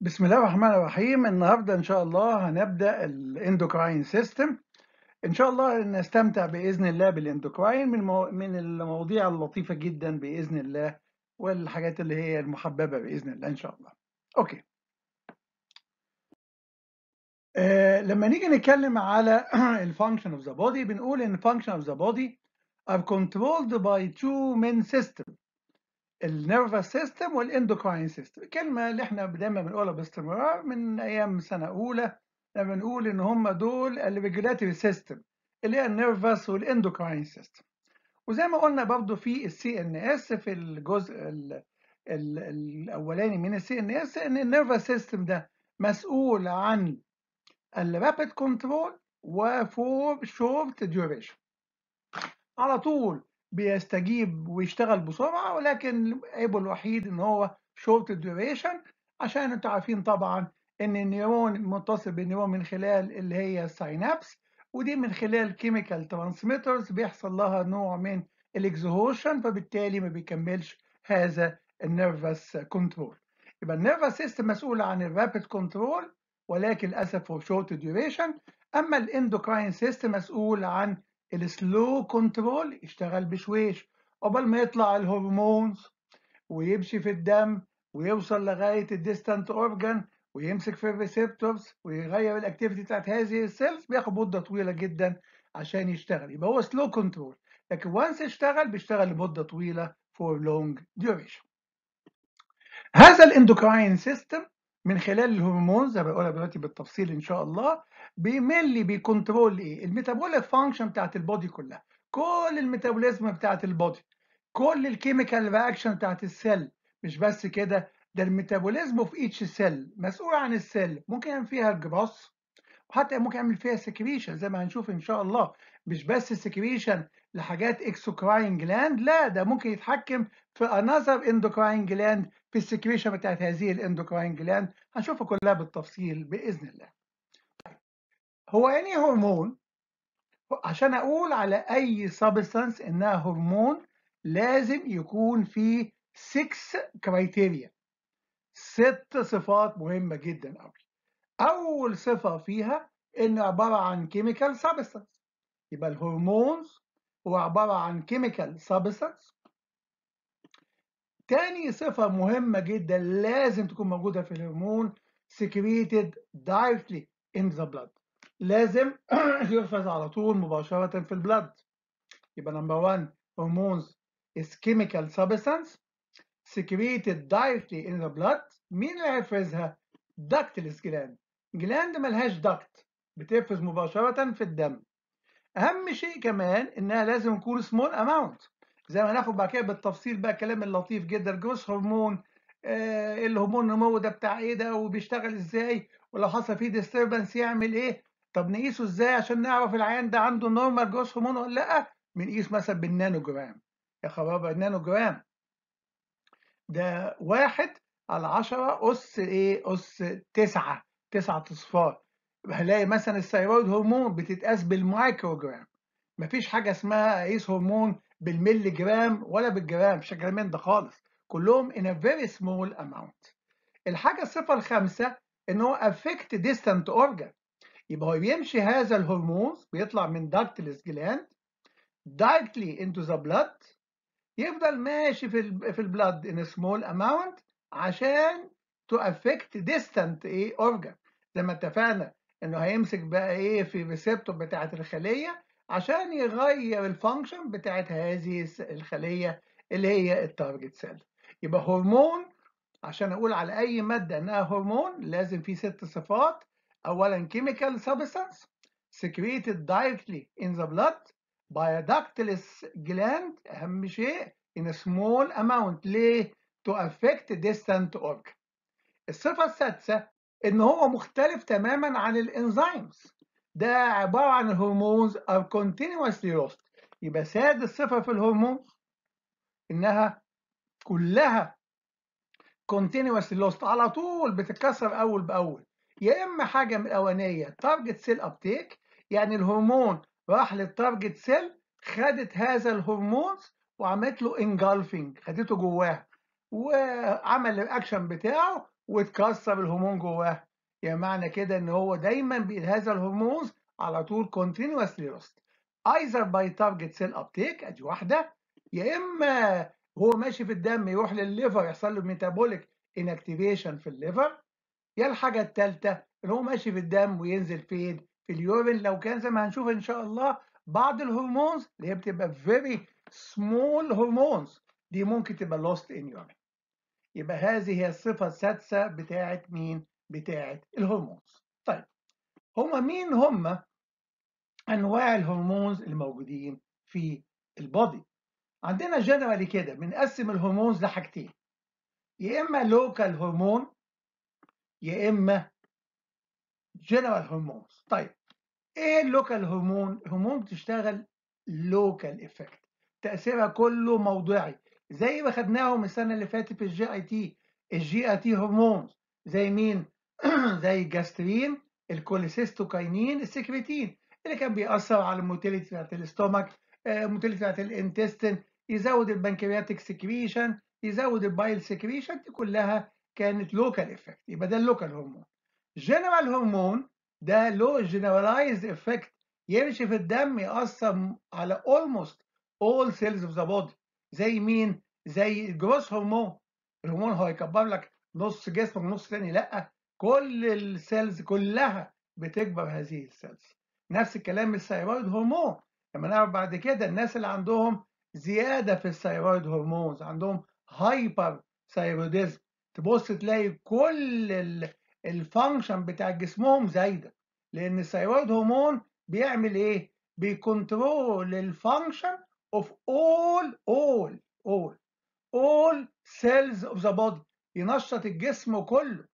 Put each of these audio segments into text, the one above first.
بسم الله الرحمن الرحيم النهارده ان شاء الله هنبدا الاندوكراين سيستم ان شاء الله نستمتع باذن الله بالاندوكراين من مو... من المواضيع اللطيفه جدا باذن الله والحاجات اللي هي المحببه باذن الله ان شاء الله اوكي آه لما نيجي نتكلم على الفانكشن اوف ذا بودي بنقول ان function of the body are controlled by two main systems النيرفس سيستم والاندوكراين سيستم الكلمه اللي احنا دايما بنقولها باستمرار من ايام سنه اولى لما بنقول ان هم دول الريجولاتوري سيستم اللي هي النيرفس والاندوكراين سيستم وزي ما قلنا برضو في السي ان اس في الجزء ال ال الاولاني من السي ان اس ان النيرفس سيستم ده مسؤول عن الرابid كنترول وفور شورت ديوريشن على طول بيستجيب ويشتغل بسرعة ولكن عيبه الوحيد ان هو شورت ديوريشن عشان انتوا عارفين طبعا ان النيرون متصل بالنيرون من خلال اللي هي الساينابس ودي من خلال كيميكال ترانسميترز بيحصل لها نوع من الاكزهوشن فبالتالي ما بيكملش هذا النيرفس كنترول يبقى النيرفس سيستم مسؤول عن الرابid كنترول ولكن للاسف هو شورت ديوريشن اما الاندوكراين سيستم مسؤول عن السلو كنترول يشتغل بشويش قبل ما يطلع الهرمونز ويمشي في الدم ويوصل لغايه الديستانت اورجان ويمسك في الريسبتورز ويغير الاكتيفيتي بتاعت هذه السيلز بياخد مده طويله جدا عشان يشتغل يبقى هو سلو كنترول لكن وانس اشتغل بيشتغل لمده طويله فور لونج ديوريشن هذا الاندوكراين سيستم من خلال الهرمونز زي ما بقولها دلوقتي بالتفصيل ان شاء الله بيملي بيكنترول ايه الميتابوليك فانكشن بتاعت البودي كلها كل الميتابوليزم بتاعت البودي كل الكيميكال رياكشن بتاعت السيل مش بس كده ده الميتابوليزم في ايتش سيل مسؤول عن السيل ممكن يعمل فيها الجراس وحتى ممكن يعمل فيها سكريشن زي ما هنشوف ان شاء الله مش بس سكريشن لحاجات اكسوكراين جلاند لا ده ممكن يتحكم في انذر اندوكراين جلاند في السكريشن بتاعت هذه الاندوكراين جلاند هنشوفها كلها بالتفصيل باذن الله هو يعني هرمون عشان اقول على اي سبستانس انها هرمون لازم يكون فيه 6 كرايتيريا ست صفات مهمه جدا قوي اول صفه فيها انه عباره عن كيميكال سبستانس يبقى الهرمونز هو عباره عن كيميكال سبستانس تاني صفه مهمه جدا لازم تكون موجوده في الهرمون secreted directly in the blood لازم يحفظ على طول مباشرة في البلد يبقى نمبر 1 hormones is chemical substance secreted directly in the blood مين اللي هيفرزها؟ ductless gland جلاند ملهاش duct بتفرز مباشرة في الدم أهم شيء كمان إنها لازم تكون small amount زي ما هناخد بعد كده بالتفصيل بقى كلام اللطيف جدا الجروس هرمون آه الهرمون النمو ده بتاع ايه ده وبيشتغل ازاي ولو حصل فيه ديستربنس يعمل ايه طب نقيسه ازاي عشان نعرف العيان ده عنده نورمال جروس هرمون ولا لا بنقيس مثلا بالنانو جرام يا خبر النانو جرام ده واحد على 10 اس ايه اس 9 9 اصفار هلاقي مثلا الثيرويد هرمون بتتقاس بالمايكرو جرام مفيش حاجه اسمها اقيس هرمون بالملي جرام ولا بالجرام مش الكلام ده خالص كلهم in a very small amount الحاجه الصفه الخامسه ان هو affect distant organ يبقى هو بيمشي هذا الهرمون بيطلع من ductless gland directly into the blood يفضل ماشي في ال في البلد in a small amount عشان to affect distant ايه organ زي ما اتفقنا انه هيمسك بقى ايه في الريسبتور بتاعت الخليه عشان يغير الفانكشن بتاعت هذه الخليه اللي هي التارجت سيل يبقى هرمون عشان اقول على اي ماده انها هرمون لازم في ست صفات اولا chemical substance secreted directly in the blood by a ductless gland اهم شيء in a small amount ليه to affect distant organ الصفه السادسه ان هو مختلف تماما عن الانزيمز ده عباره عن الهرمونز are continuously lost يبقى سادس صفه في الهرمون انها كلها continuously lost على طول بتتكسر اول باول يا اما حاجه من الاولانيه تارجت سيل ابتيك يعني الهرمون راح للتارجت سيل خدت هذا الهرمون وعملت له انجلفنج خدته جواها وعمل الاكشن بتاعه وتكسر الهرمون جواه يعني معنى كده ان هو دايما هذا الهرمون على طول continuously lost either by target cell uptake ادي واحده يا اما هو ماشي في الدم يروح للليفر يحصل له ميتابوليك انكتيفيشن في الليفر يا الحاجه الثالثه ان هو ماشي في الدم وينزل فين في اليورين لو كان زي ما هنشوف ان شاء الله بعض الهرمونز اللي هي بتبقى very small hormones دي ممكن تبقى lost in urine يبقى هذه هي الصفة السادسة بتاعت مين؟ بتاعت الهرمونز. طيب هما مين هما أنواع الهرمونز الموجودين في البودي؟ عندنا جنرالي كده بنقسم الهرمونز لحاجتين يا إما لوكال هرمون يا إما جنرال هرمونز. طيب إيه اللوكال هرمون؟ هرمون بتشتغل لوكال افكت تأثيرها كله موضعي زي ما خدناهم السنه اللي فاتت في الجي اي تي الجي اي تي هرمونز زي مين زي الجاسترين الكوليسيستوكاينين السكريتين اللي كان بيأثر على الموتيليتي بتاعت الاستومك الموتيليتي بتاعت الانتستين يزود البنكرياتيك سكريشن يزود البايل سكريشن دي كلها كانت لوكال افكت يبقى ده اللوكال هرمون جنرال هرمون ده له جنرالايزد افكت يمشي في الدم يأثر على almost all cells of the body زي مين؟ زي الجروس هرمون الهرمون هو يكبر لك نص جسمك نص تاني لا كل السيلز كلها بتكبر هذه السيلز نفس الكلام الثيرويد هرمون لما نعرف بعد كده الناس اللي عندهم زياده في الثيرويد هرمونز عندهم هايبر ثيرويدزم تبص تلاقي كل الفانكشن بتاع جسمهم زايده لان الثيرويد هرمون بيعمل ايه؟ بيكنترول الفانكشن of all all all all cells of the body ينشط الجسم كله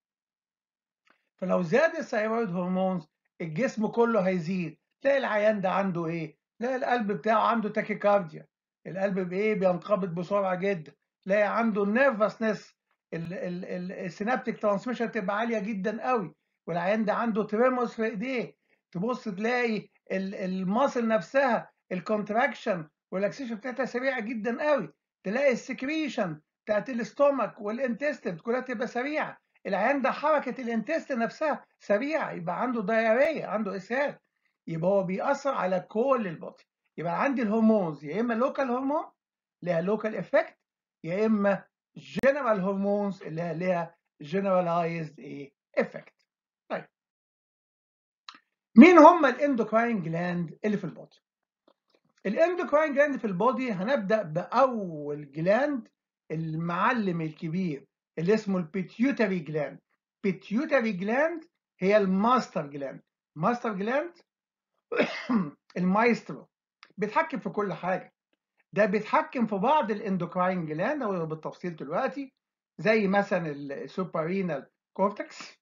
فلو زاد الثيرويد هرمونز الجسم كله هيزيد تلاقي العيان ده عنده ايه تلاقي القلب بتاعه عنده تاكيكارديا القلب بايه بينقبض بسرعه جدا تلاقي عنده النيرفسنس السينابتيك ترانسميشن تبقى عاليه جدا قوي والعيان ده عنده تريموس في ايديه تبص تلاقي الماسل نفسها الكونتراكشن والاكسيشن بتاعتها سريعه جدا قوي تلاقي السكريشن بتاعت الاستومك والانتستين كلها تبقى سريعه العيان ده حركه الانتستين نفسها سريعه يبقى عنده دايريه عنده اسهال يبقى هو بيأثر على كل البطن يبقى عندي الهرمونز يا اما لوكال هرمون لها لوكال افكت يا اما جنرال هرمونز اللي لها جنرالايزد ايه افكت طيب مين هم الاندوكراين جلاند اللي في البطن الاندوكراين جلاند في البودي هنبدا باول جلاند المعلم الكبير اللي اسمه البيتيوتري جلاند بيتيوتري جلاند هي الماستر جلاند ماستر جلاند المايسترو بيتحكم في كل حاجه ده بيتحكم في بعض الاندوكراين جلاند او بالتفصيل دلوقتي زي مثلا السوبرينال كورتكس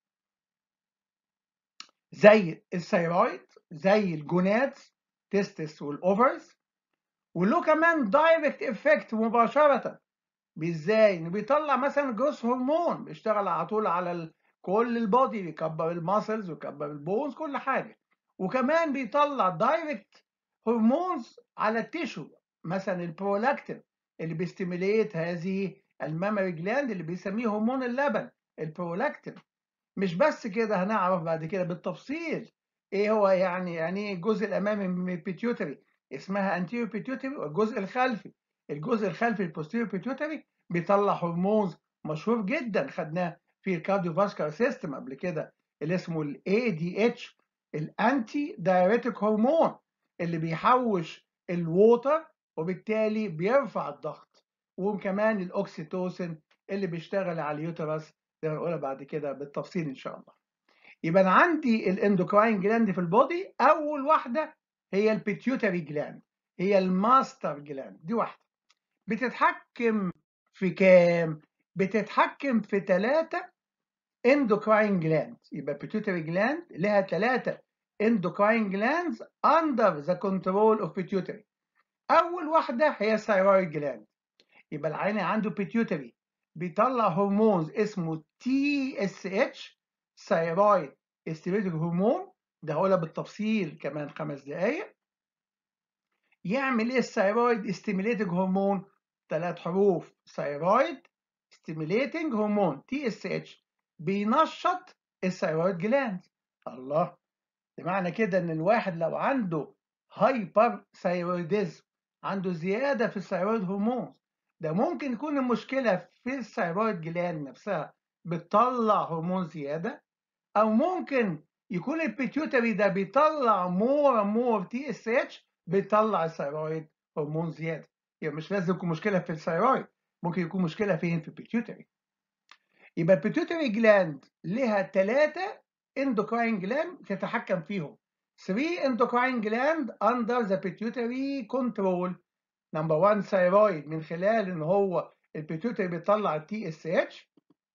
زي الثيرويد زي الجونادز تستس والاوفرز وله كمان دايركت افكت مباشره ازاي انه بيطلع مثلا جروس هرمون بيشتغل على طول على كل البودي بيكبر الماسلز ويكبر البونز كل حاجه وكمان بيطلع دايركت هرمونز على التيشو مثلا البرولاكتين اللي بيستيميليت هذه المامري جلاند اللي بيسميه هرمون اللبن البرولاكتين مش بس كده هنعرف بعد كده بالتفصيل ايه هو يعني يعني الجزء الامامي من البيتيوتري اسمها انتيريو بيتيوتري والجزء الخلفي الجزء الخلفي البوستيريو بيتيوتري بيطلع هرمونز مشهور جدا خدناه في الكارديو فاسكولار سيستم قبل كده اللي اسمه الاي دي اتش الانتي دايريتيك هرمون اللي بيحوش الووتر وبالتالي بيرفع الضغط وكمان الاوكسيتوسين اللي بيشتغل على اليوترس زي ما نقولها بعد كده بالتفصيل ان شاء الله يبقى انا عندي الاندوكراين جلاند في البودي اول واحده هي البيتيوتري جلاند هي الماستر جلاند دي واحده بتتحكم في كام بتتحكم في ثلاثه اندوكراين جلاند يبقى بيتيوتري جلاند لها ثلاثه endocrine glands under the control of pituitary اول واحده هي الثايرويد جلاند يبقى العين عنده pituitary بيطلع هرمون اسمه تي اس اتش ثايرويد ستيميوليتنج هرمون ده هقولها بالتفصيل كمان خمس دقايق يعمل ايه الثايرويد ستيميوليتنج هرمون ثلاث حروف ثايرويد ستيميوليتنج هرمون تي اس اتش بينشط الثيرويد جلاند الله بمعنى كده ان الواحد لو عنده هايبر ثيرويدزم عنده زياده في الثيرويد هرمون ده ممكن يكون المشكله في الثيرويد جلاند نفسها بتطلع هرمون زياده او ممكن يكون البيتيوتري ده بيطلع مور مور تي اس اتش بيطلع الثيرويد هرمون زياده يعني مش لازم يكون مشكله في الثيرويد ممكن يكون مشكله فين في البيتيوتري يبقى البيتيوتري جلاند لها ثلاثه اندوكراين جلاند تتحكم فيهم 3 endocrine gland under the pituitary control نمبر 1 ثيرويد من خلال ان هو البيتيوتري بيطلع التي اس اتش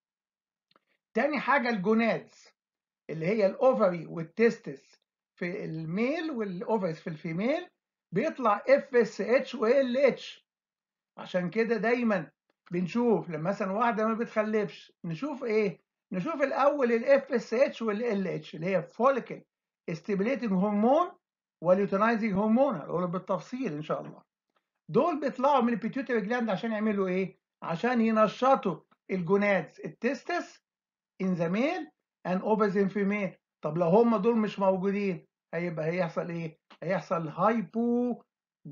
تاني حاجه الجونادز اللي هي الاوفري والتستس في الميل والاوفرز في الفيميل بيطلع اف اس اتش وال اتش عشان كده دايما بنشوف لما مثلا واحده ما بتخلفش نشوف ايه نشوف الاول الاف اس اتش والال اتش اللي هي فوليكل ستيميليتنج هرمون واليوتنايزنج هرمون هنقول بالتفصيل ان شاء الله دول بيطلعوا من البيتيوتري جلاند عشان يعملوا ايه عشان ينشطوا الجونادز التستس ان ذا ميل and ovaries in female طب لو هم دول مش موجودين هيبقى هيحصل ايه هيحصل هايبو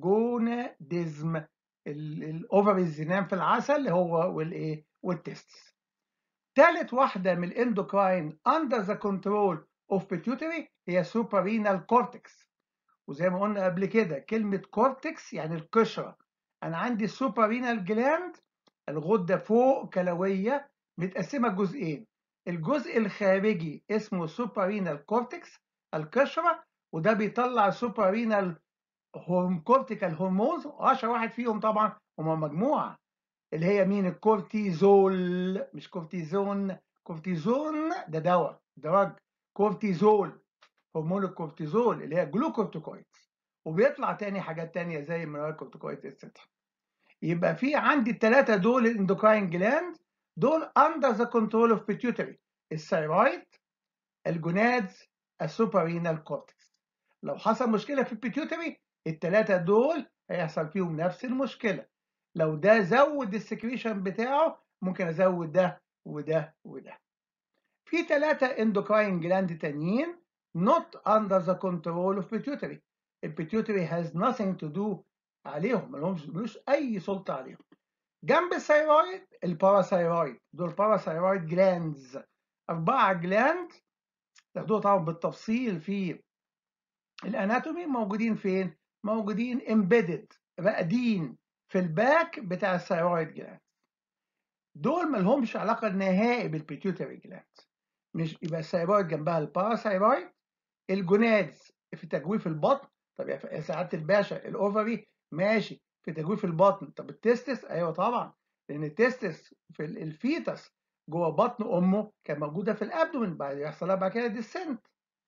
جوناديزم الاوفريز ينام في العسل هو والايه والتستس ثالث واحده من الاندوكراين under the control of pituitary هي suprarenal cortex وزي ما قلنا قبل كده كلمة كورتكس يعني القشرة أنا عندي السوبرينال جلاند الغدة فوق كلوية متقسمة جزئين الجزء الخارجي اسمه سوبرينال كورتكس القشرة وده بيطلع سوبرينال كورتيكال هرمونز وأشهر واحد فيهم طبعا هما مجموعة اللي هي مين الكورتيزول مش كورتيزون كورتيزون ده دواء دواء كورتيزول هرمون الكورتيزول اللي هي جلوكورتيكويدز وبيطلع تاني حاجات تانية زي المينرالكورتيكويدز اتسترا يبقى في عندي الثلاثة دول الاندوكراين جلاند دول under the control of pituitary الثيرويد الجونادز السوبرينال كورتكس لو حصل مشكلة في البيتيوتري الثلاثة دول هيحصل فيهم نفس المشكلة لو ده زود السكريشن بتاعه ممكن ازود ده وده وده في ثلاثة اندوكراين جلاند تانيين not under the control of pituitary البيتيوتري has nothing to do عليهم ملهمش ملوش اي سلطة عليهم جنب الثيرويد الباراثيرويد دول باراثيرويد جلاندز أربعة جلاند تاخدوها طبعا بالتفصيل في الاناتومي موجودين فين؟ موجودين embedded راقدين في الباك بتاع الثيرويد جلاند دول ملهمش علاقة نهائي بالبيتيوتري جلاند مش يبقى الثيرويد جنبها الباراثيرويد الجونادز في تجويف البطن طب يا سعاده الباشا الاوفري ماشي في تجويف البطن طب التستس ايوه طبعا لان التستس في الفيتس جوه بطن امه كان موجوده في الابدومن بعد يحصل لها بعد كده ديسنت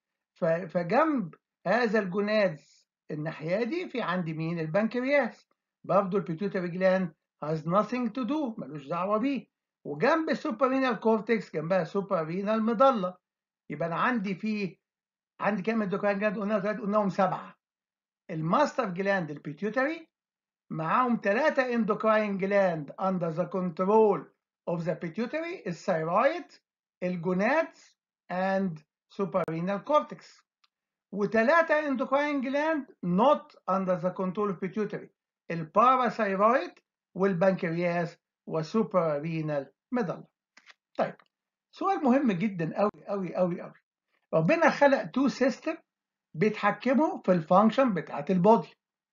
فجنب هذا الجونادز الناحيه دي في عندي مين البنكرياس برضه البيتيوتري جلاند has nothing to do ملوش دعوه بيه وجنب السوبرينال كورتكس جنبها سوبرينال مضله يبقى انا عندي في عندي كام اندوكراين جلاند قلنا قلناهم سبعه الماستر جلاند البيتيوتري معاهم ثلاثه اندوكراين جلاند under the control of the pituitary الثيرويد الجونادز and suprarenal cortex وثلاثه اندوكراين جلاند not under the control of pituitary الباراثيرويد والبنكرياس وسوبرارينال ميدل طيب سؤال مهم جدا قوي قوي قوي قوي ربنا خلق تو سيستم بيتحكموا في الفانكشن بتاعت البودي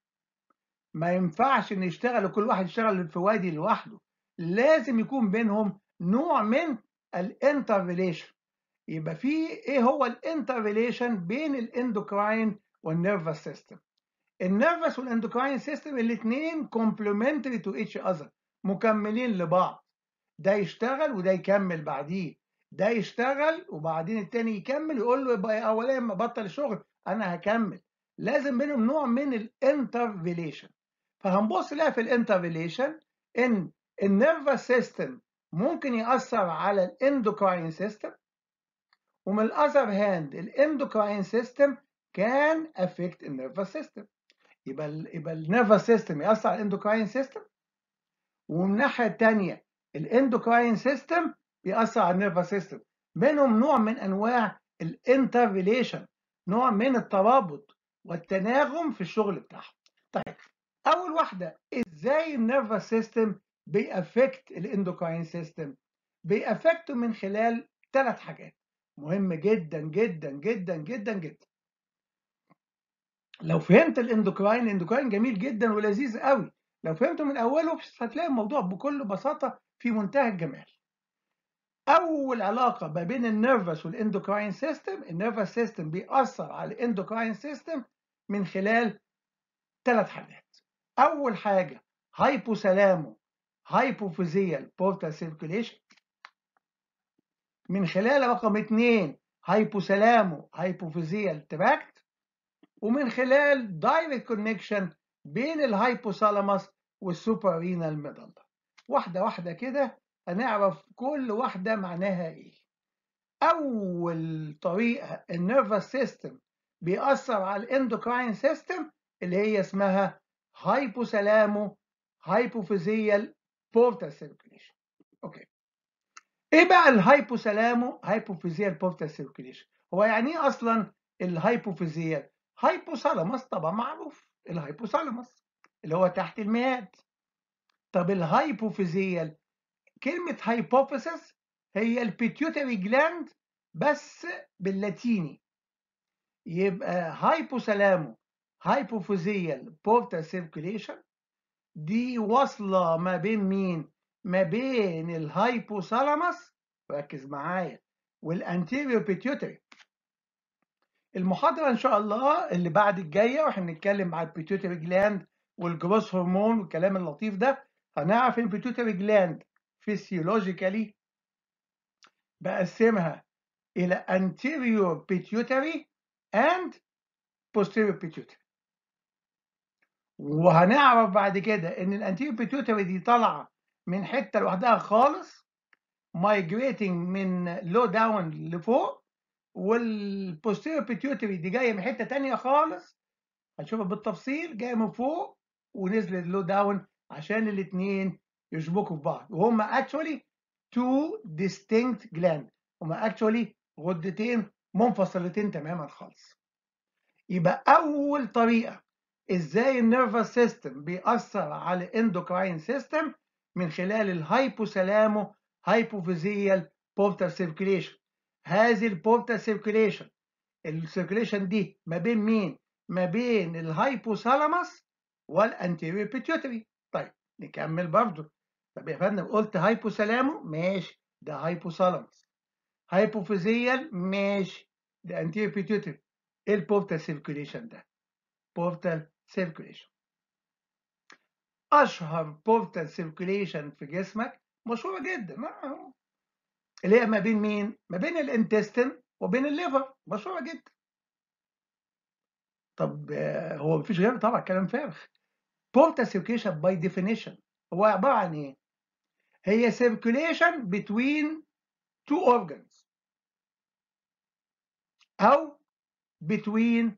ما ينفعش ان يشتغل كل واحد يشتغل في وادي لوحده لازم يكون بينهم نوع من الانتر ريليشن يبقى في ايه هو الانتر ريليشن بين الاندوكراين والنيرفس سيستم النيرفس والاندوكراين سيستم الاثنين كومبلمنتري تو ايتش اذر مكملين لبعض ده يشتغل وده يكمل بعديه ده يشتغل وبعدين التاني يكمل يقول له يبقى اولاني ما بطل الشغل انا هكمل لازم بينهم نوع من الانتر ريليشن فهنبص لها في الانتر ريليشن ان النيرفس سيستم ممكن ياثر على الاندوكراين سيستم ومن الاذر هاند الاندوكراين سيستم كان افكت النيرفس سيستم يبقى ال يبقى النيرفس سيستم ياثر على الاندوكراين سيستم ومن الناحيه الثانيه الاندوكراين سيستم بيأثر على النيرفس سيستم منهم نوع من انواع الانتر ريليشن نوع من الترابط والتناغم في الشغل بتاعهم طيب اول واحده ازاي النيرفس سيستم بيأفكت الاندوكراين سيستم بيأفكته من خلال ثلاث حاجات مهم جدا جدا جدا جدا جدا لو فهمت الاندوكراين الاندوكراين جميل جدا ولذيذ قوي لو فهمته من اوله هتلاقي الموضوع بكل بساطه في منتهى الجمال اول علاقه ما بين النيرفس والاندوكراين سيستم النيرفس سيستم بيأثر على الاندوكراين سيستم من خلال ثلاث حاجات اول حاجه هايبوثالامو هايبوفيزيال بورتال سيركيليشن من خلال رقم اثنين هايبوثالامو هايبوفيزيال تراكت ومن خلال دايركت كونكشن بين الهايبوثالاموس والسوبرينال ميدالا واحده واحده كده هنعرف كل واحده معناها ايه اول طريقه النيرفس سيستم بيأثر على الاندوكراين سيستم اللي هي اسمها هايبوثالامو هايبوفيزيال بورتال سيركيليشن اوكي ايه بقى الهايبوثالامو هايبوفيزيال بورتال سيركيليشن هو يعني ايه اصلا الهايبوفيزيال هايبوثالاموس طبعا معروف الهايبوثالاموس اللي هو تحت المهاد طب الهايبوفيزيال كلمة هايبوفيسس هي البيتيوتري جلاند بس باللاتيني يبقى هايبوثالامو هايبوفيزيال بورتال سيركيليشن دي واصلة ما بين مين؟ ما بين الهايبوثالاموس ركز معايا والانتيريور بيتيوتري المحاضرة إن شاء الله اللي بعد الجاية واحنا بنتكلم على البيتيوتري جلاند والجروس هرمون والكلام اللطيف ده هنعرف ان البيتيوتري جلاند فيسيولوجيكالي بقسمها إلى anterior pituitary and posterior pituitary وهنعرف بعد كده ان الانتيريور بيتيوتري دي طالعه من حته لوحدها خالص migrating من لو داون لفوق والبوستيريور بيتيوتري دي جايه من حته تانية خالص هنشوفها بالتفصيل جايه من فوق ونزلت لو داون عشان الاثنين يشبكوا في بعض وهم اكشولي تو distinct جلاند هم اكشولي غدتين منفصلتين تماما خالص يبقى اول طريقه ازاي النيرفس سيستم بيأثر على الاندوكراين سيستم من خلال الهايبوثالامو هايبوفيزيال بورتال سيركيليشن هذه البورتال سيركيليشن السيركيليشن دي ما بين مين ما بين الهايبوثالاموس والانتيريور بيتيوتري طيب نكمل برضه طب يا فندم قلت هايبوثالامو ماشي ده هايبوثالاموس هايبوفيزيال ماشي ده انتيريور بيتيوتري ايه البورتال سيركيليشن ده بورتال سيركيليشن اشهر بورتال سيركيليشن في جسمك مشهوره جدا اللي هي ما بين مين ما بين الانتستين وبين الليفر مشهوره جدا طب هو مفيش غيره طبعا كلام فارغ بورتال سيركيليشن باي ديفينيشن هو عباره عن ايه هي circulation between two organs أو between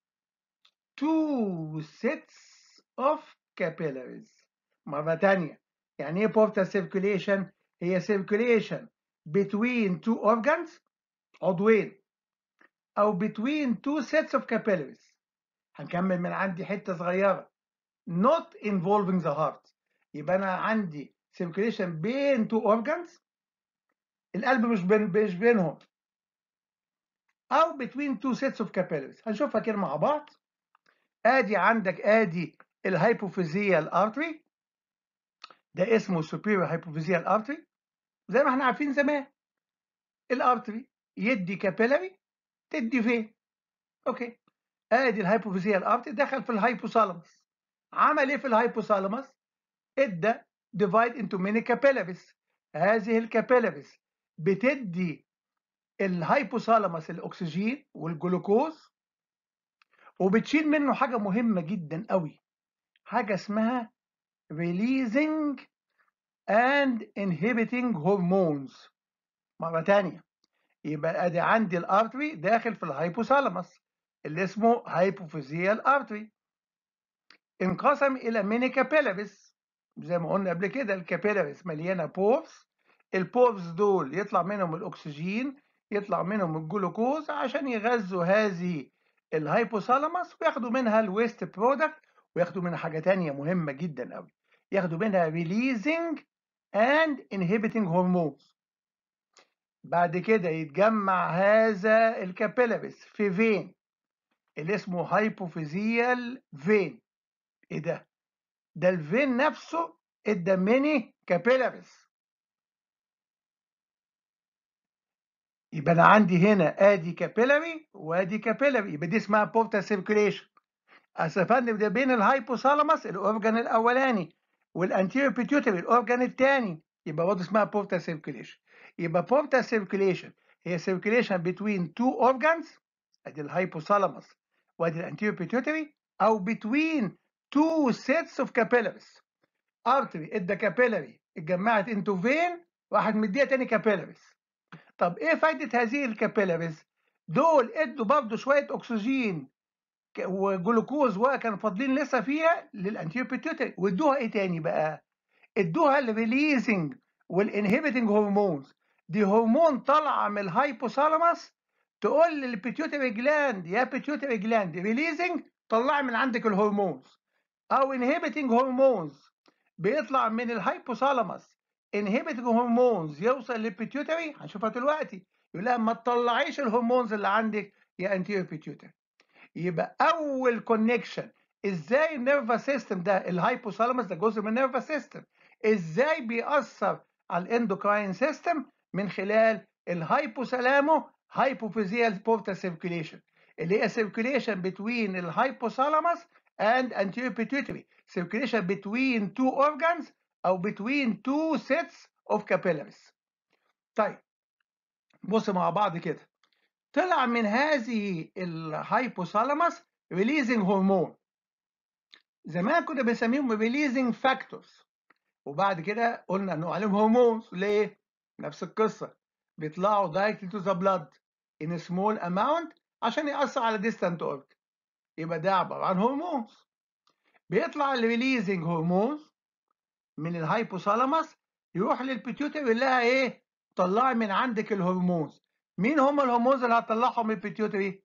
two sets of capillaries مرة تانية يعني ايه portal circulation هي circulation between two organs عضوين أو between two sets of capillaries هنكمل من عندي حتة صغيرة not involving the heart يبقى أنا عندي circulation بين two organs القلب مش بين مش بينهم أو between two sets of capillaries هنشوفها كده مع بعض ادي عندك ادي الهايبوفيزيال ارتري ده اسمه superior hypophyseal artery زي ما احنا عارفين زمان الارتري يدي كابيلاري تدي فين اوكي ادي الهايبوفيزيال ارتري دخل في الهايبوثالاموس عمل ايه في الهايبوثالاموس ادى divide into many capillaries هذه الكابيلاريز بتدي الهايبوثالاموس الاكسجين والجلوكوز وبتشيل منه حاجة مهمة جدا قوي حاجة اسمها releasing and inhibiting hormones مرة تانية يبقى ادي عندي الارتري داخل في الهايبوثالاموس اللي اسمه هايبوفيزيال ارتري انقسم الى ميني كابيلاريز زي ما قلنا قبل كده الكابيلاريز مليانه بورز البورز دول يطلع منهم الاكسجين يطلع منهم الجلوكوز عشان يغذوا هذه الهايبوثالاموس وياخدوا منها الويست برودكت وياخدوا منها حاجه تانية مهمه جدا قوي ياخدوا منها releasing and inhibiting hormones بعد كده يتجمع هذا الكابيلاريز في فين اللي اسمه هايبوفيزيال فين ايه ده ده الفين نفسه ادى ميني كابيلاريز يبقى انا عندي هنا ادي كابيلاري وادي كابيلاري يبقى دي اسمها بورتا سيركيليشن فندم ده بين الهايبوثالاموس الاورجان الاولاني والانتيريور بيتيوتري الاورجان الثاني يبقى برضه اسمها بورتا سيركيليشن يبقى بورتا سيركيليشن هي سيركيليشن بين تو اورجانز ادي الهايبوثالاموس وادي الانتيريور بيتيوتري او بين تو سيتس اوف كابيلاريز ارتري ادى كابيلاري اتجمعت انتو فين واحد مديها تاني كابيلاريز طب ايه فايده هذه الكابيلاريز دول ادوا برضه شويه اكسجين وجلوكوز وكانوا فاضلين لسه فيها للانتيريور بيتيوتري وادوها ايه تاني بقى ادوها الريليزنج والانهبيتنج هرمونز دي هرمون طالعه من الهايبوثالاموس تقول للبيتيوتري جلاند يا بيتيوتري جلاند ريليزنج طلعي من عندك الهرمونز او انهبيتنج هرمونز بيطلع من الهايبوثالاموس انهبيتنج هرمونز يوصل للبيتيوتري هنشوفها دلوقتي يقول لها ما تطلعيش الهرمونز اللي عندك يا انتيريور بيتيوتري يبقى اول كونكشن ازاي النيرفس سيستم ده الهايبوثالاموس ده جزء من النيرفس سيستم ازاي بيأثر على الاندوكراين سيستم من خلال الهايبوثالامو هايبوفيزيال بورتا سيركيليشن اللي هي سيركيليشن بتوين الهايبوثالاموس and anterior pituitary circulation between two organs او between two sets of capillaries طيب بص مع بعض كده طلع من هذه الهايبوثالاموس ريليزنج هرمون زمان كنا بنسميهم ريليزنج فاكتورز وبعد كده قلنا انه عليهم هرمونز ليه؟ نفس القصه بيطلعوا دايركت تو ذا بلاد ان سمول اماونت عشان ياثر على ديستانت اورج يبقى ده عباره عن هرمونز بيطلع الريليزنج هرمونز من الهايبوثالاموس يروح للبيتيوتري يقول لها ايه؟ طلعي من عندك الهرمونز مين هم الهرمونز اللي هتطلعهم من البيتيوتري؟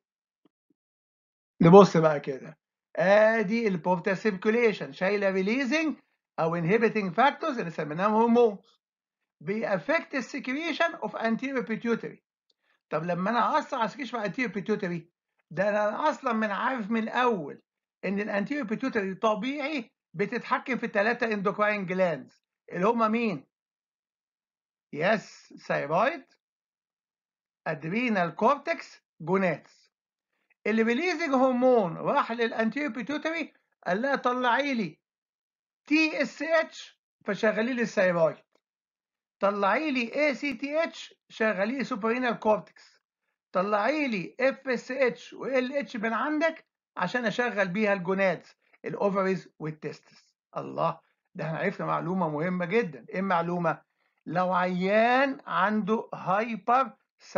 نبص بقى كده ادي البورتا سيركوليشن شايله ريليزنج او انهبيتنج فاكتورز اللي سميناهم هرمونز بيأفكت السكريشن اوف انتيريور بيتيوتري طب لما انا اثر على السكريشن اوف انتيريور بيتيوتري ده انا اصلا من عارف من الاول ان الانتيريور بيتيوتري طبيعي بتتحكم في الثلاثه اندوكراين جلاندز اللي هم مين؟ يس ثايرويد ادرينال كورتكس جوناتس اللي ريليزنج هرمون راح للانتيريور بيتيوتري قال لها طلعي لي تي اس اتش فشغلي لي الثايرويد طلعي لي اي سي تي اتش شغلي لي سوبرينال كورتكس طلعي لي اف اس اتش وال اتش من عندك عشان اشغل بيها الجونادز الاوفريز والتستس الله ده احنا عرفنا معلومه مهمه جدا ايه المعلومه لو عيان عنده هايبر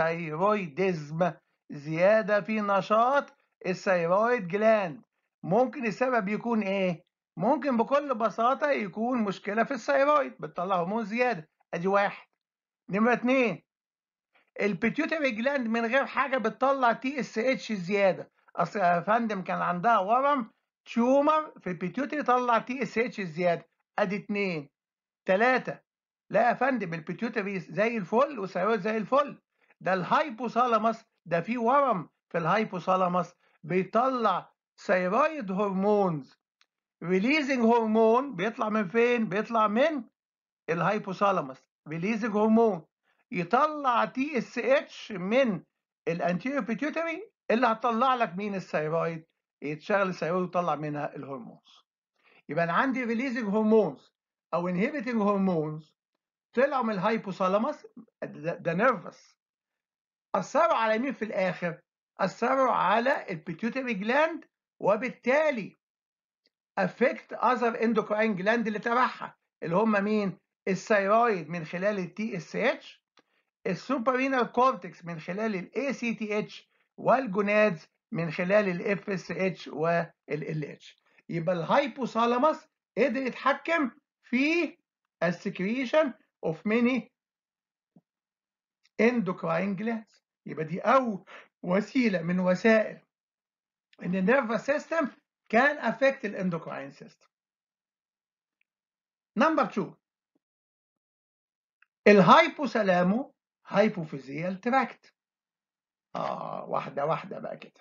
ثايرويدزم زياده في نشاط الثايرويد جلاند ممكن السبب يكون ايه ممكن بكل بساطه يكون مشكله في الثايرويد بتطلع هرمون زياده ادي واحد نمره اتنين البيتيوتري جلاند من غير حاجه بتطلع تي اس اتش زياده اصل يا فندم كان عندها ورم تيومر في البيتيوتري طلع تي اس اتش زياده ادي اتنين تلاته لا يا فندم البيتيوتري زي الفل والثايرويد زي الفل ده الهايبوثالاموس ده في ورم في الهايبوثالاموس بيطلع ثايرويد هرمونز ريليزنج هرمون بيطلع من فين؟ بيطلع من الهايبوثالاموس ريليزنج هرمون يطلع تي اس اتش من الانتيريور بيتيوتري اللي هتطلع لك مين الثايرويد يتشغل الثايرويد ويطلع منها الهرمونز يبقى انا عندي ريليزنج هرمونز او انهبيتنج هرمونز طلعوا من الهايبوثالاموس ده نيرفس اثروا على مين في الاخر اثروا على البيتيوتري جلاند وبالتالي افكت اذر اندوكراين جلاند اللي تبعها اللي هم مين الثايرويد من خلال التي اس اتش السوبرينال كورتكس من خلال الاي سي تي اتش والجونادز من خلال الاف اس اتش والال اتش يبقى الهايبوثالاموس قدر يتحكم في السكريشن اوف ميني endocrine glands يبقى دي أول وسيلة من وسائل إن النيرفس سيستم كان affect الاندوكراين سيستم. نمبر 2 الهايبوثالامو هايبوفيزيال تراكت اه واحده واحده بقى كده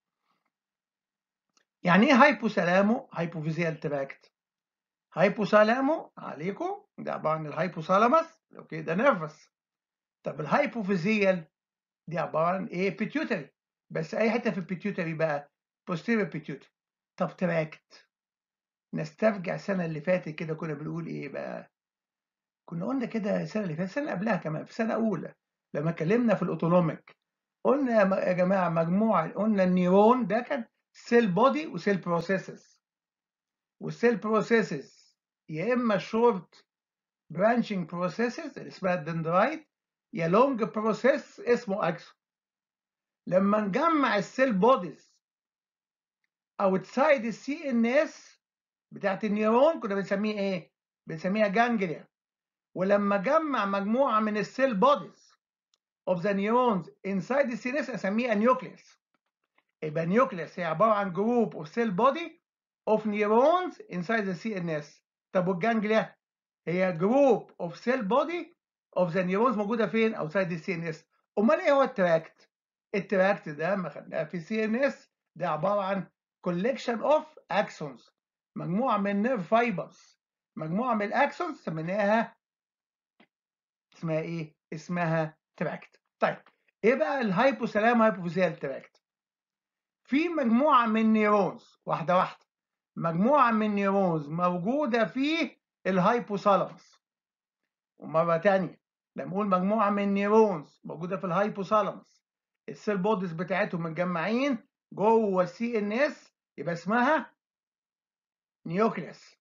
يعني ايه هايبوثالامو هايبوفيزيال تراكت هايبوثالامو عليكم ده عباره عن الهايبوثالاموس اوكي ده نيرفس طب الهايبوفيزيال دي عباره عن ايه بيتيوتري بس اي حته في البيتيوتري بقى posterior pituitary طب تراكت نسترجع السنه اللي فاتت كده كنا بنقول ايه بقى كنا قلنا كده السنه اللي فاتت السنه قبلها كمان في سنه اولى لما اتكلمنا في الاوتونوميك قلنا يا جماعه مجموعه قلنا النيرون ده كان سيل بودي وسيل بروسيسز والسيل بروسيسز يا اما شورت برانشنج بروسيسز اللي اسمها الدندرايت يا لونج بروسيس اسمه اكسون لما نجمع السيل بوديز اوتسايد السي ان اس بتاعت النيرون كنا بنسميه ايه؟ بنسميها جانجليا ولما جمع مجموعه من السيل بوديز of the neurons inside the CNS اسميها نيوكليوس يبقى نيوكليوس هي عباره عن جروب of cell body of neurons inside the CNS طب والجانجليا هي جروب of cell body of the neurons موجوده فين outside the CNS امال ايه هو التراكت التراكت ده ما خدناها في CNS ده عباره عن collection of axons مجموعه من nerve fibers مجموعه من الاكسونز سميناها اسمها ايه اسمها تراكت طيب ايه بقى الهايبوثالام هايبوفيزيال تراكت في مجموعه من نيرونز واحده واحده مجموعه من نيرونز موجوده في الهايبوثالاموس ومره تانية لما اقول مجموعه من نيرونز موجوده في الهايبوثالاموس السيل بوديز بتاعتهم متجمعين جوه السي ان اس يبقى اسمها نيوكليوس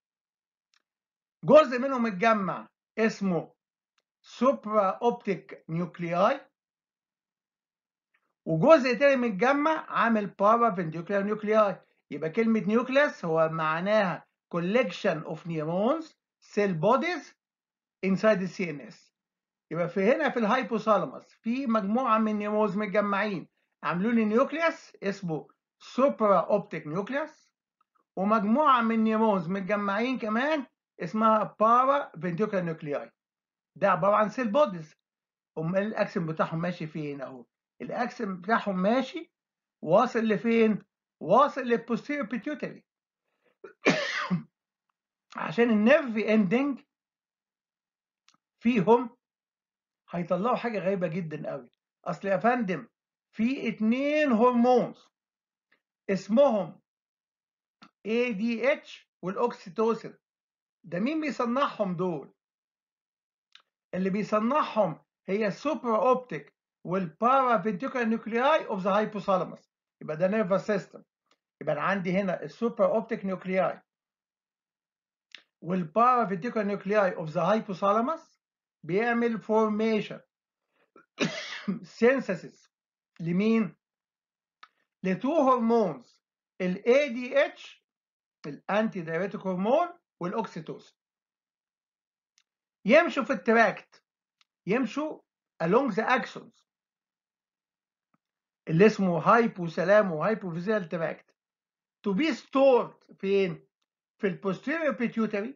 جزء منهم متجمع اسمه سوبرا اوبتيك نيوكلياي وجزء تاني متجمع عامل بارا فينديوكليار نيوكلياي يبقى كلمة نيوكليس هو معناها collection of neurons cell bodies inside the CNS يبقى في هنا في الهايبوثالاموس في مجموعة من نيورونز متجمعين عاملين لي نيوكليوس اسمه سوبرا اوبتيك نيوكليوس ومجموعة من نيورونز متجمعين كمان اسمها بارا فينديوكليار نيوكلياي ده عباره عن سيل بوديز امال الاكسن بتاعهم ماشي فين اهو الاكسن بتاعهم ماشي واصل لفين واصل للبوستيريور بيتيوتري عشان النيرف اندنج فيهم هيطلعوا حاجه غريبه جدا قوي اصل يا فندم في اتنين هرمونز اسمهم ADH والاوكسيتوسين ده مين بيصنعهم دول اللي بيصنعهم هي السوبر اوبتيك والبارا فينتيكولار نيوكلياي اوف ذا هايبوثالاموس يبقى ده نيرفس سيستم يبقى انا عندي هنا السوبر اوبتيك نيوكلياي والبارا فينتيكولار نيوكلياي اوف ذا هايبوثالاموس بيعمل فورميشن سينثيسيس لمين؟ لتو هرمونز الاي دي اتش الانتي دايريتيك هرمون والاوكسيتوسين يمشوا في التراكت يمشوا along the axons اللي اسمه هايبوثالامو وهايبوفيزيال تراكت to be stored فين؟ في البوستيريور pituitary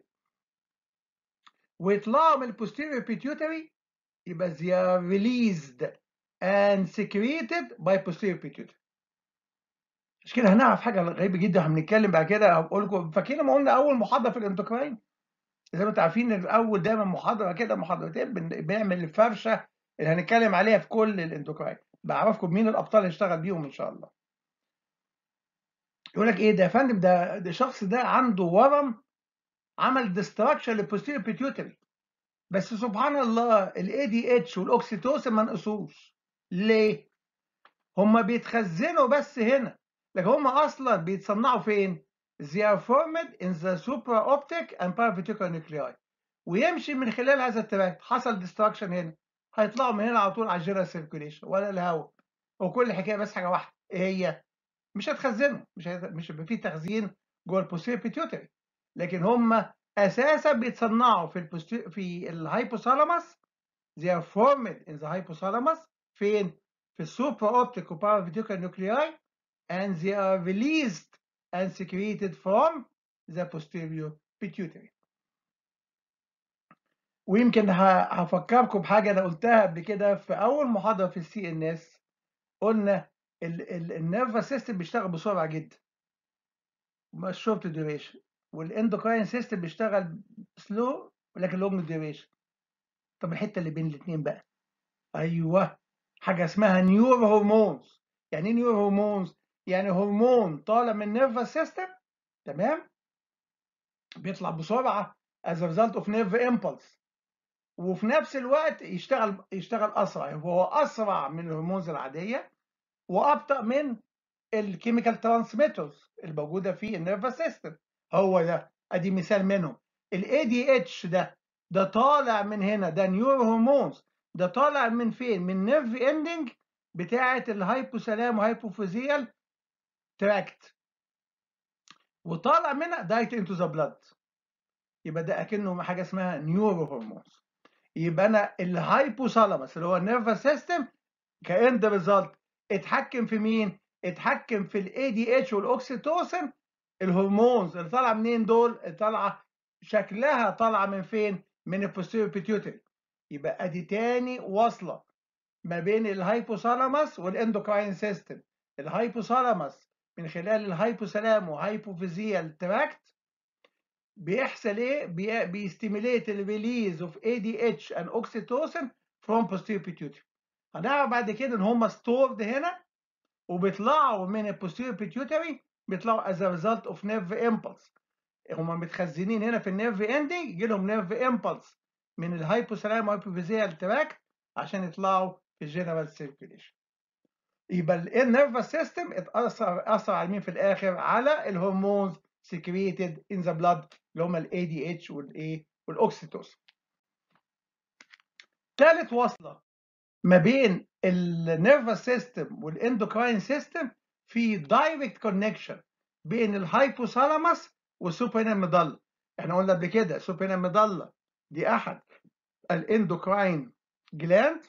ويطلعوا من البوستيريور pituitary يبقى they are released and secreted by posterior pituitary مش كده هنعرف حاجه غريبه جدا احنا بنتكلم بعد كده هقول لكم فاكرين ما قلنا اول محاضره في الاندوكراين زي ما انتم عارفين الاول دايما محاضره كده محاضرتين بنعمل الفرشه اللي هنتكلم عليها في كل الاندوكراين بعرفكم مين الابطال اللي اشتغل بيهم ان شاء الله يقول لك ايه ده يا فندم ده ده الشخص ده عنده ورم عمل ديستراكشن للبوستيريور بيتيوتري بس سبحان الله الاي دي اتش والاوكسيتوسين ما نقصوش ليه؟ هما بيتخزنوا بس هنا لكن هما اصلا بيتصنعوا فين؟ they are formed in the supraoptic and paraventricular nuclei ويمشي من خلال هذا التراك حصل ديستراكشن هنا هيطلعوا من هنا على طول على الجنرال سيركيوليشن ولا الهواء وكل الحكايه بس حاجه واحده ايه هي؟ مش هتخزنوا مش هت... مش هيبقى فيه تخزين جوه البوستيريور بيتيوتري لكن هم اساسا بيتصنعوا في البوستير في الهايبوثالاموس they are formed in the hypothalamus فين؟ في السوبر اوبتيك وبارافيتيكال نيوكلياي and they are released and secreted from the posterior pituitary ويمكن هفكركم بحاجه انا قلتها قبل كده في اول محاضره في السي ان اس قلنا النيرفس سيستم بيشتغل بسرعه جدا مش شورت ديوريشن والاندوكراين سيستم بيشتغل سلو ولكن لونج ديوريشن طب الحته اللي بين الاثنين بقى ايوه حاجه اسمها نيور هرمونز يعني ايه نيور هرمونز يعني هرمون طالع من النيرفس سيستم تمام بيطلع بسرعه as a result of nerve impulse وفي نفس الوقت يشتغل يشتغل اسرع هو اسرع من الهرمونز العاديه وابطا من الكيميكال ترانسميترز الموجوده في النيرفس سيستم هو ده ادي مثال منهم الاي دي اتش ده ده طالع من هنا ده نيورو هرمونز ده طالع من فين من نيرف اندنج بتاعه الهايبوثالام وهايبوفيزيال تراكت وطالع منها دايركت انتو ذا بلاد يبقى ده اكنه حاجه اسمها نيورو هرمونز يبقى انا الهايبوثالاموس اللي هو النيرفس سيستم كاند ريزلت اتحكم في مين؟ اتحكم في الاي دي اتش والاوكسيتوسن الهرمونز اللي طالعه منين دول؟ طالعه شكلها طالعه من فين؟ من البوستيريور بيتيوتري يبقى ادي تاني واصله ما بين الهايبوثالاموس والاندوكراين سيستم الهايبوثالاموس من خلال الهايبوثالام وهايبوفيزيال تراكت بيحصل ايه؟ بي بيستيميليت الريليز اوف اي دي اتش اند اوكسيتوسن فروم posterior pituitary هنعرف بعد كده ان هم ستورد هنا وبيطلعوا من البوستيريور بيتيوتري بيطلعوا as a result of nerve impulse هم متخزنين هنا في النيرف اندنج يجي لهم نيرف امبلس من الهايبوثالام هايبوفيزيال تراك عشان يطلعوا في الجنرال سيركيليشن يبقى النيرفس سيستم اتاثر اثر على مين في الاخر على الهرمونز secreted in the blood اللي هم الاي دي اتش والايه والاوكسيتوسن ثالث وصله ما بين النيرفس سيستم والاندوكراين سيستم في دايركت كونكشن بين الهايبوثالاموس والسوبرينال ميدالا احنا قلنا قبل كده السوبرينال ميدالا دي احد الاندوكراين جلاند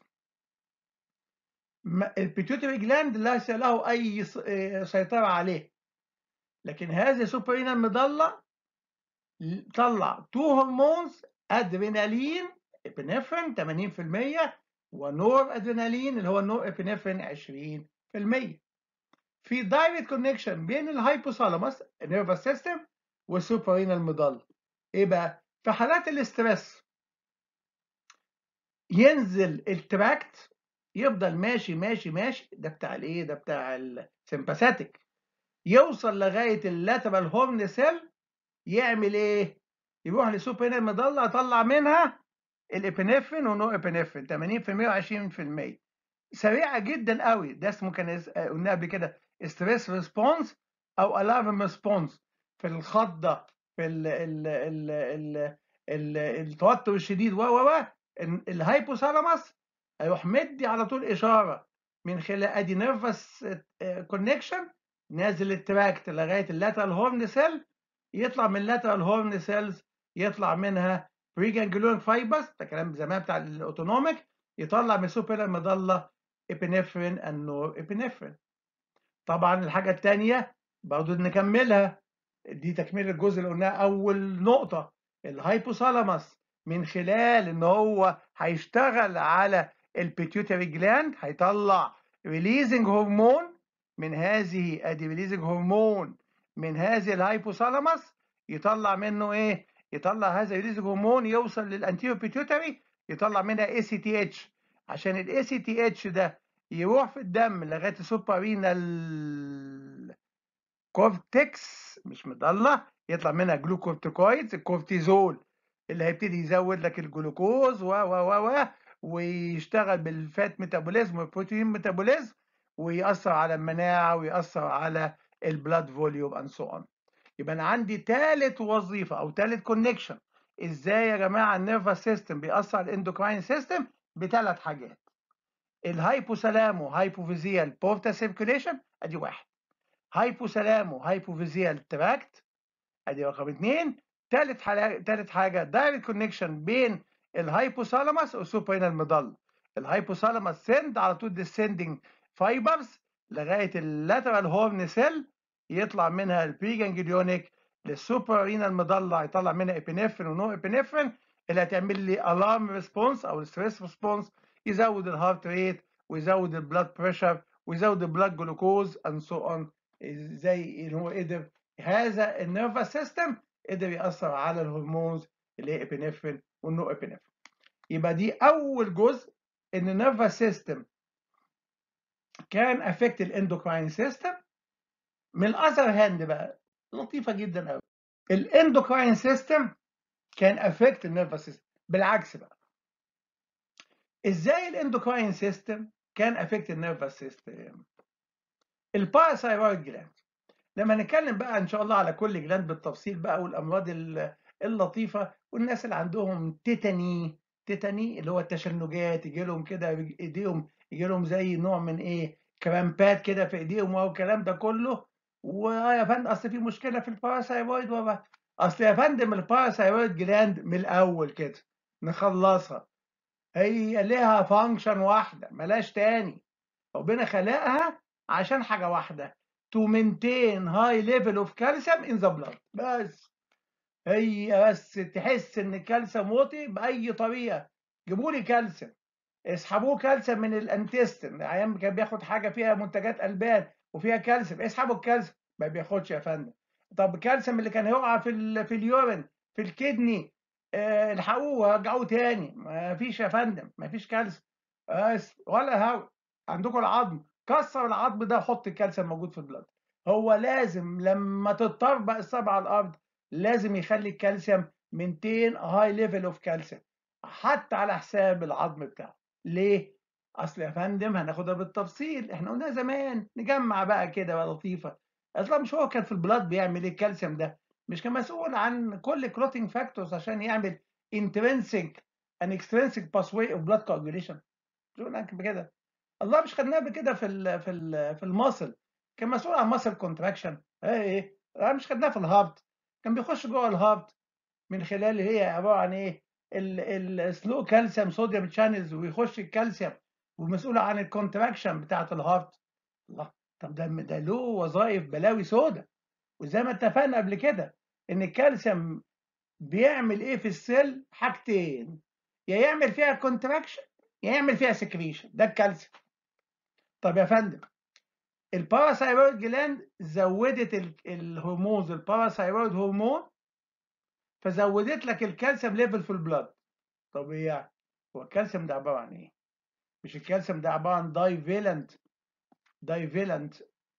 البيتيوتري جلاند ليس له اي سيطره عليه لكن هذه السوبرينال ميدالا طلع تو هرمونز ادرينالين ابنفرين 80% ونور ادرينالين اللي هو النور ابنفرين 20% في دايركت كونكشن بين الهايبوثالاموس النيرفس سيستم والسوبرينال ميدالا ايه بقى في حالات الاسترس ينزل التراكت يفضل ماشي ماشي ماشي ده بتاع الايه ده بتاع السمباثيك يوصل لغايه اللاترال هورن سيل يعمل ايه يروح للسوبرينال ميدالا يطلع منها الابنفرين ونو ابنفرين 80% و20% سريعه جدا قوي ده اسمه كان قلنا قبل كده ستريس ريسبونس او الارم ريسبونس في الخضه في ال ال ال ال ال التوتر الشديد و و الهايبوثالاموس هيروح مدي على طول اشاره من خلال ادي نيرفس كونكشن نازل التراكت لغايه اللاترال هورن سيل يطلع من اللاترال هورن سيلز يطلع منها بريجانجلون فايبرز ده كلام زمان بتاع الاوتونوميك يطلع من السوبرينال ميدالا ابنفرين النور ابنفرين طبعا الحاجه الثانيه برضه نكملها دي تكمله الجزء اللي قلناه اول نقطه الهايبوثالاموس من خلال ان هو هيشتغل على البيتيوتري جلاند هيطلع ريليزنج هرمون من هذه ادي ريليزنج هرمون من هذه الهايبوثالاموس يطلع منه ايه يطلع هذا ريليزنج هرمون يوصل للانتيرو بيتيوتري يطلع منها اي سي تي اتش عشان الاي سي تي اتش ده يروح في الدم لغايه السوبرينال كورتكس مش مضله يطلع منها جلوكورتيكويدز الكورتيزول اللي هيبتدي يزود لك الجلوكوز و و و و ويشتغل بالفات ميتابوليزم والبروتين ميتابوليزم ويأثر على المناعه ويأثر على البلاد فوليوم اند سو اون يبقى انا عندي ثالث وظيفه او ثالث كونكشن ازاي يا جماعه النيرفس سيستم بيأثر على الاندوكراين سيستم بثلاث حاجات الهايبوثالامو هايبوفيزيال بورتا سيركيوليشن ادي واحد هايبوثالامو هايبوفيزيال تراكت ادي رقم اثنين ثالث حاجه ثالث حاجه دايركت كونكشن بين الهايبوثالاموس والسوبرينال ميدالا الهايبوثالاموس سند على طول ديسندنج فايبرز لغايه اللاترال هورن سيل يطلع منها البريجانجليونيك للسوبر رينال مضلع يطلع منها ابينفرين ونو ابينفرين اللي هتعمل لي الارم ريسبونس او الستريس ريسبونس يزود الهارت ريت ويزود البلاد بريشر ويزود البلاد جلوكوز اند سو اون زي ان هو قدر هذا النيرفس سيستم قدر ياثر على الهرمونز اللي هي ابينفرين والنو ابينفرين يبقى دي اول جزء ان النيرفس سيستم كان افكت الاندوكراين سيستم من الاذر هاند بقى لطيفه جدا قوي الاندوكراين سيستم كان افكت النيرفس سيستم بالعكس بقى ازاي الاندوكراين سيستم كان افكت النيرفس سيستم الباراثايرويد جلاند لما نتكلم بقى ان شاء الله على كل جلاند بالتفصيل بقى والامراض اللطيفه والناس اللي عندهم تيتاني تيتاني اللي هو التشنجات يجي لهم كده ايديهم يجي لهم زي نوع من ايه كرامبات كده في ايديهم والكلام ده كله ويا فندم اصل في مشكله في الباراثايرويد وبقى اصل يا فندم الباراثايرويد جلاند من الاول كده نخلصها هي لها فانكشن واحده ملاش تاني ربنا خلقها عشان حاجه واحده to maintain high level of calcium in the blood بس هي بس تحس ان الكالسيوم واطي باي طريقه جيبوا لي كالسيوم اسحبوه كالسيوم من الانتستين ايام كان بياخد حاجه فيها منتجات البان وفيها كالسيوم اسحبوا الكالسيوم ما بياخدش يا فندم طب الكالسيوم اللي كان هيقع في ال في اليورين في الكدني آه، الحقوه رجعوه تاني ما فيش يا فندم ما فيش كالسيوم بس ولا هوا عندكم العظم كسر العظم ده حط الكالسيوم موجود في البلد هو لازم لما تضطر الصبع على الارض لازم يخلي الكالسيوم مينتين هاي ليفل اوف كالسيوم حتى على حساب العظم بتاعه ليه اصل يا فندم هناخدها بالتفصيل احنا قلنا زمان نجمع بقى كده بقى لطيفه اصلا مش هو كان في البلاد بيعمل ايه الكالسيوم ده مش كان مسؤول عن كل كلوتينج فاكتورز عشان يعمل intrinsic and extrinsic pathway of blood coagulation شو كده الله مش خدناه قبل كده في ال في ال في الماسل كان مسؤول عن ماسل كونتراكشن ايه ايه مش خدناه في الهارت كان بيخش جوه الهارت من خلال هي عباره عن ايه السلو كالسيوم صوديوم شانلز ويخش الكالسيوم ومسؤول عن الكونتراكشن بتاعه الهارت الله طب ده ده له وظائف بلاوي سودة وزي ما اتفقنا قبل كده ان الكالسيوم بيعمل ايه في السيل حاجتين يا يعمل فيها كونتراكشن يا يعمل فيها سكريشن ده الكالسيوم طب يا فندم الباراثايرويد جلاند زودت الهرمونز الباراثايرويد هرمون فزودت لك الكالسيوم ليفل في البلاد طب ايه يعني هو الكالسيوم ده عباره عن ايه مش الكالسيوم ده عباره عن داي فيلنت داي فيلنت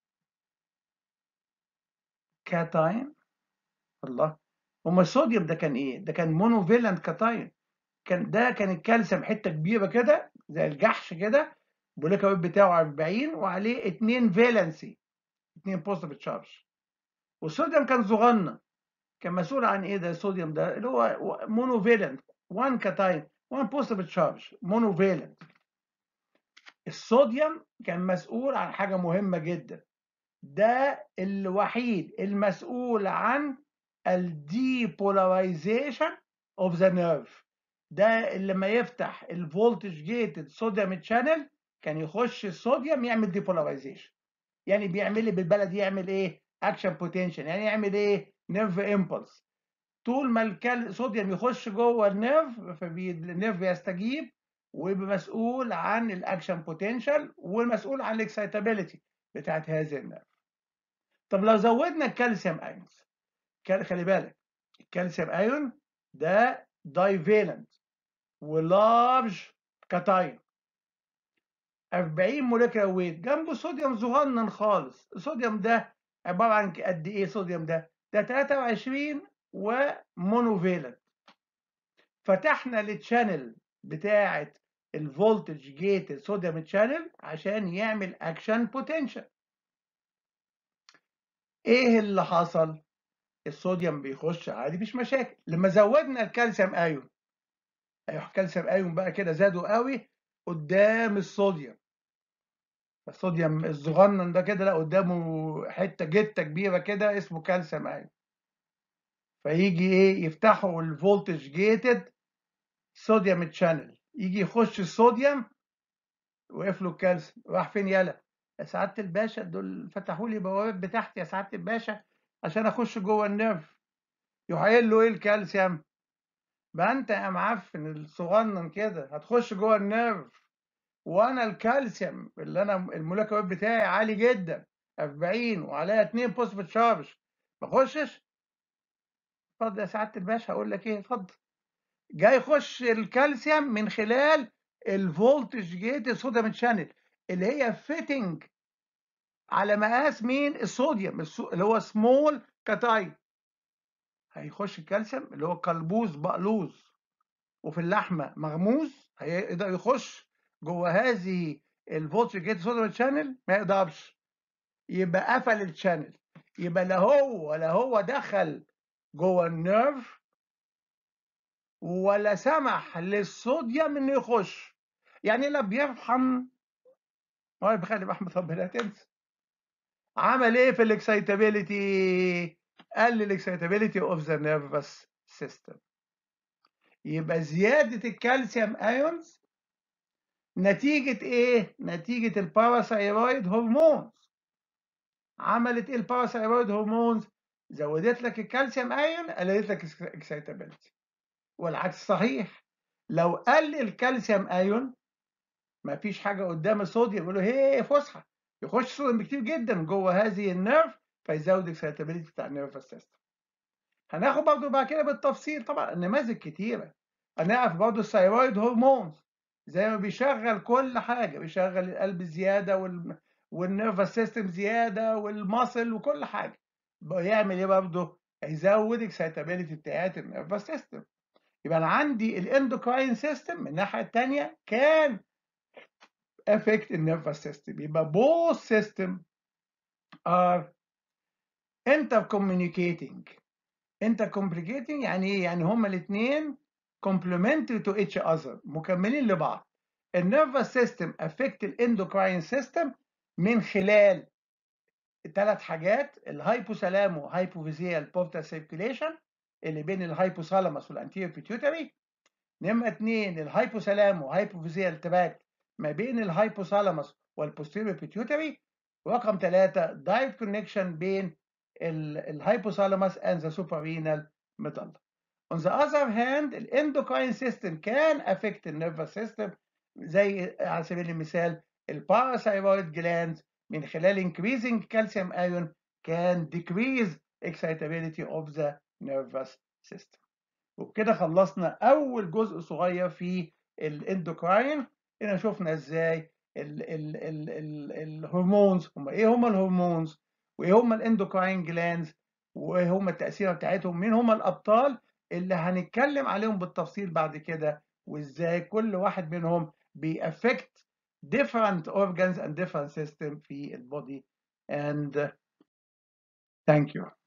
كاتاين الله هما الصوديوم ده كان ايه ده كان مونوفيلنت كاتاين كان ده كان الكالسيوم حته كبيره كده زي الجحش كده بيقول لك بتاعه 40 وعليه 2 فالنسي 2 بوزيتيف تشارج والصوديوم كان صغنن كان مسؤول عن ايه ده الصوديوم ده اللي هو مونوفالنت 1 كاتاين 1 بوزيتيف تشارج مونوفالنت الصوديوم كان مسؤول عن حاجه مهمه جدا ده الوحيد المسؤول عن الديبولاريزيشن اوف ذا نيرف ده اللي لما يفتح الفولتج جيتد صوديوم تشانل كان يخش الصوديوم يعمل ديبولاريزيشن يعني بيعمل لي بالبلد يعمل ايه اكشن بوتنشال يعني يعمل ايه نيرف امبلس طول ما الصوديوم يخش جوه النيرف فالنيرف بيستجيب ويبقى مسؤول عن الاكشن بوتنشال والمسؤول عن الاكسايتابيلتي بتاعت هذا النيرف طب لو زودنا الكالسيوم ايونز خلي بالك الكالسيوم ايون ده دايفيلنت ولارج كاتاين 40 موليكولا ويت جنبه صوديوم صغنن خالص الصوديوم ده عباره عن قد ايه صوديوم ده ده 23 ومونوفيلنت فتحنا التشانل بتاعه الفولتج جيت صوديوم تشانل عشان يعمل اكشن بوتنشال ايه اللي حصل الصوديوم بيخش عادي مفيش مشاكل لما زودنا الكالسيوم ايون ايوه الكالسيوم ايون بقى كده زادوا قوي قدام الصوديوم الصوديوم الصغنن ده كده لا قدامه حته جته كبيره كده اسمه كالسيوم ايون فيجي ايه يفتحوا الفولتج جيتد صوديوم تشانل يجي يخش الصوديوم وقف له الكالسيوم راح فين يلا يا سعاده الباشا دول فتحوا لي بوابات بتاعتي يا سعاده الباشا عشان اخش جوه النيرف يروح قايل له ايه الكالسيوم بقى انت يا معفن الصغنن كده هتخش جوه النيرف وانا الكالسيوم اللي انا المولكيول بتاعي عالي جدا 40 وعليها 2 بوزيتيف تشارج ما اخشش اتفضل يا سعاده الباشا هقول لك ايه اتفضل جاي يخش الكالسيوم من خلال الفولتج جيت صوديوم شانل اللي هي فيتنج على مقاس مين الصوديوم اللي هو سمول كاتاين هيخش الكالسيوم اللي هو قلبوز بقلوز وفي اللحمه مغموس هيقدر يخش جوه هذه الفولتج جيت صوديوم شانل ما يقدرش يبقى قفل الشانل يبقى لا هو ولا هو دخل جوه النيرف ولا سمح للصوديوم انه يخش يعني لا بيرحم ولا بيخلي احمد ربنا تنسى عمل ايه في الاكسايتابيليتي قلل الاكسايتابيليتي اوف ذا نيرفس سيستم يبقى زياده الكالسيوم ايونز نتيجه ايه نتيجه الباراثايرويد هرمونز عملت ايه الباراثايرويد هرمونز زودت لك الكالسيوم ايون قللت لك اكسايتابيليتي والعكس صحيح لو قل الكالسيوم ايون ما فيش حاجه قدام الصوديوم يقول له هي فسحه يخش صوديوم بكتير جدا جوه هذه النيرف فيزود الاكسايتابيليتي بتاع النيرف سيستم هناخد برضه بعد كده بالتفصيل طبعا نماذج كتيره هنعرف برضه الثايرويد هرمونز زي ما بيشغل كل حاجه بيشغل القلب زياده وال والنيرفس سيستم زياده والماسل وكل حاجه بيعمل ايه برضه هيزود اكسايتابيليتي بتاعت النيرفس سيستم يبقى انا عندي الاندوكراين سيستم من الناحيه الثانيه كان affect النيرفس سيستم يبقى both system are intercommunicating intercommunicating يعني ايه يعني هما الاثنين complementary to each other مكملين لبعض النيرفس سيستم affect الاندوكراين سيستم من خلال ثلاث حاجات الهايبوثالامو هايبوفيزيال بورتال سيركيليشن اللي بين الهايبوثالاموس والانتيريور بيتيوتري نمرة اتنين الهايبوثالامو هايبوفيزيال تراكت ما بين الهايبوثالاموس والبوستيريور بيتيوتري رقم ثلاثة دايركت كونكشن بين الهايبوثالاموس and the suprarenal medulla. On the other hand الاندوكراين سيستم كان affect النيرفس سيستم زي على سبيل المثال الباراثايرويد جلاند من خلال increasing calcium ion can decrease excitability of the nervous system وبكده خلصنا أول جزء صغير في الاندوكراين هنا شفنا ازاي ال ال ال ال الهرمونز هم ايه هم الهرمونز وايه هم الاندوكراين جلاندز وايه هم التأثير بتاعتهم مين هم الأبطال اللي هنتكلم عليهم بالتفصيل بعد كده وازاي كل واحد منهم بيأفكت different organs and different system في البودي and thank you